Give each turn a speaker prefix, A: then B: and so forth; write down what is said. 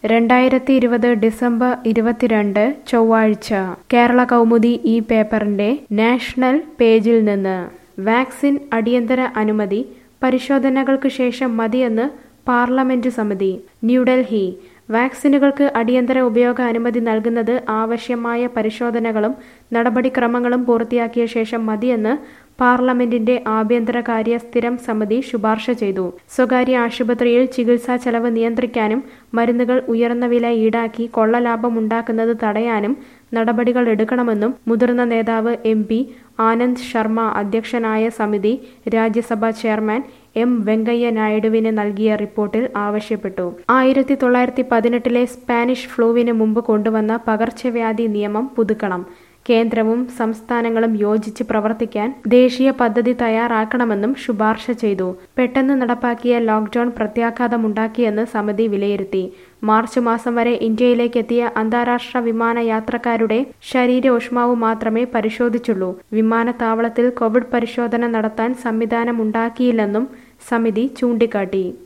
A: രണ്ടായിരത്തി ഇരുപത് ഡിസംബർ ഇരുപത്തിരണ്ട് ചൊവ്വാഴ്ച കേരള കൗമുദി ഈ പേപ്പറിന്റെ നാഷണൽ പേജിൽ നിന്ന് വാക്സിൻ അടിയന്തര അനുമതി പരിശോധനകൾക്ക് ശേഷം മതിയെന്ന് പാർലമെന്റ് സമിതി ന്യൂഡൽഹി വാക്സിനുകൾക്ക് അടിയന്തര ഉപയോഗ അനുമതി നൽകുന്നത് ആവശ്യമായ പരിശോധനകളും നടപടിക്രമങ്ങളും പൂർത്തിയാക്കിയ ശേഷം മതിയെന്ന് പാർലമെന്റിന്റെ ആഭ്യന്തരകാര്യ സ്ഥിരം സമിതി ശുപാർശ ചെയ്തു സ്വകാര്യ ആശുപത്രിയിൽ ചികിത്സാ ചെലവ് നിയന്ത്രിക്കാനും മരുന്നുകൾ ഉയർന്ന വില ഈടാക്കി കൊള്ളലാഭം ഉണ്ടാക്കുന്നത് തടയാനും നടപടികൾ എടുക്കണമെന്നും മുതിർന്ന നേതാവ് എം പി ആനന്ദ് ശർമ്മ അധ്യക്ഷനായ സമിതി രാജ്യസഭാ ചെയർമാൻ എം വെങ്കയ്യ നായിഡുവിന് നൽകിയ റിപ്പോർട്ടിൽ ആവശ്യപ്പെട്ടു ആയിരത്തി തൊള്ളായിരത്തി പതിനെട്ടിലെ സ്പാനിഷ് ഫ്ലൂവിന് മുമ്പ് കൊണ്ടുവന്ന പകർച്ചവ്യാധി നിയമം പുതുക്കണം കേന്ദ്രവും സംസ്ഥാനങ്ങളും യോജിച്ച് പ്രവർത്തിക്കാൻ ദേശീയ പദ്ധതി തയ്യാറാക്കണമെന്നും ശുപാർശ ചെയ്തു പെട്ടെന്ന് നടപ്പാക്കിയ ലോക്ഡൌൺ പ്രത്യാഘാതമുണ്ടാക്കിയെന്ന് സമിതി വിലയിരുത്തി മാർച്ച് മാസം വരെ ഇന്ത്യയിലേക്ക് എത്തിയ അന്താരാഷ്ട്ര വിമാന യാത്രക്കാരുടെ ശരീര ഊഷ്മാവ് മാത്രമേ പരിശോധിച്ചുള്ളൂ വിമാനത്താവളത്തിൽ കോവിഡ് പരിശോധന നടത്താൻ സംവിധാനമുണ്ടാക്കിയില്ലെന്നും സമിതി ചൂണ്ടിക്കാട്ടി